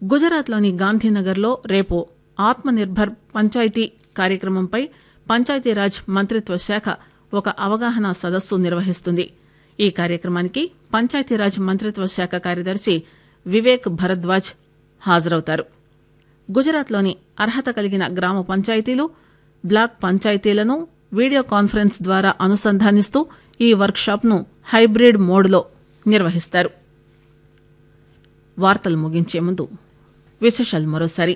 గుజరాత్లోని గాంధీనగర్లో రేపు ఆత్మనిర్భర్ పంచాయతీ కార్యక్రమంపై పంచాయతీరాజ్ మంత్రిత్వ శాఖ ఒక అవగాహన సదస్సు నిర్వహిస్తుంది ఈ కార్యక్రమానికి పంచాయతీరాజ్ మంత్రిత్వ శాఖ కార్యదర్శి వివేక్ భరద్వాజ్ హాజరవుతారు గుజరాత్లోని అర్హత కలిగిన గ్రామ పంచాయతీలు బ్లాక్ పంచాయతీలను వీడియో కాన్ఫరెన్స్ ద్వారా అనుసంధానిస్తూ ఈ వర్క్షాప్ను హైబ్రిడ్ మోడ్లో నిర్వహిస్తారు వార్తలు ముగించే ముందు విశేషాలు మరోసారి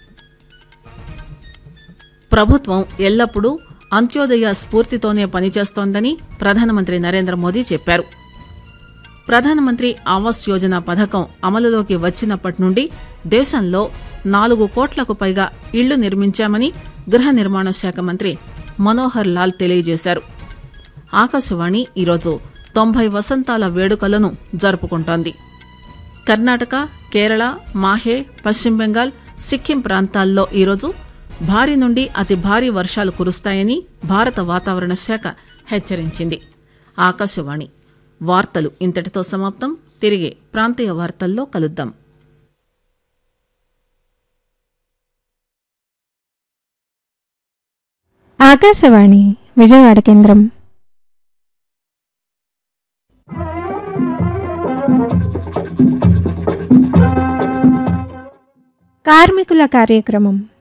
ప్రభుత్వం ఎల్లప్పుడూ అంత్యోదయ స్ఫూర్తితోనే పనిచేస్తోందని ప్రధానమంత్రి నరేంద్ర మోదీ చెప్పారు ప్రధానమంత్రి ఆవాస్ యోజన పథకం అమలులోకి వచ్చినప్పటి నుండి దేశంలో నాలుగు కోట్లకు పైగా ఇళ్లు నిర్మించామని గృహ నిర్మాణ శాఖ మంత్రి మనోహర్ లాల్ తెలియజేశారు ఆకాశవాణి ఈరోజు తొంభై వసంతాల వేడుకలను జరుపుకుంటోంది కర్ణాటక కేరళ మాహే పశ్చిమ బెంగాల్ సిక్కిం ప్రాంతాల్లో ఈరోజు భారీ నుండి అతి భారీ వర్షాలు కురుస్తాయని భారత వాతావరణ శాఖ హెచ్చరించింది ఆకాశవాణి వార్తలు ఇంతటితో సమాప్తం తిరిగి ప్రాంతీయ వార్తల్లో కలుద్దాం ఆకాశవాణి విజయవాడ కేంద్రం కార్మికుల కార్యక్రమం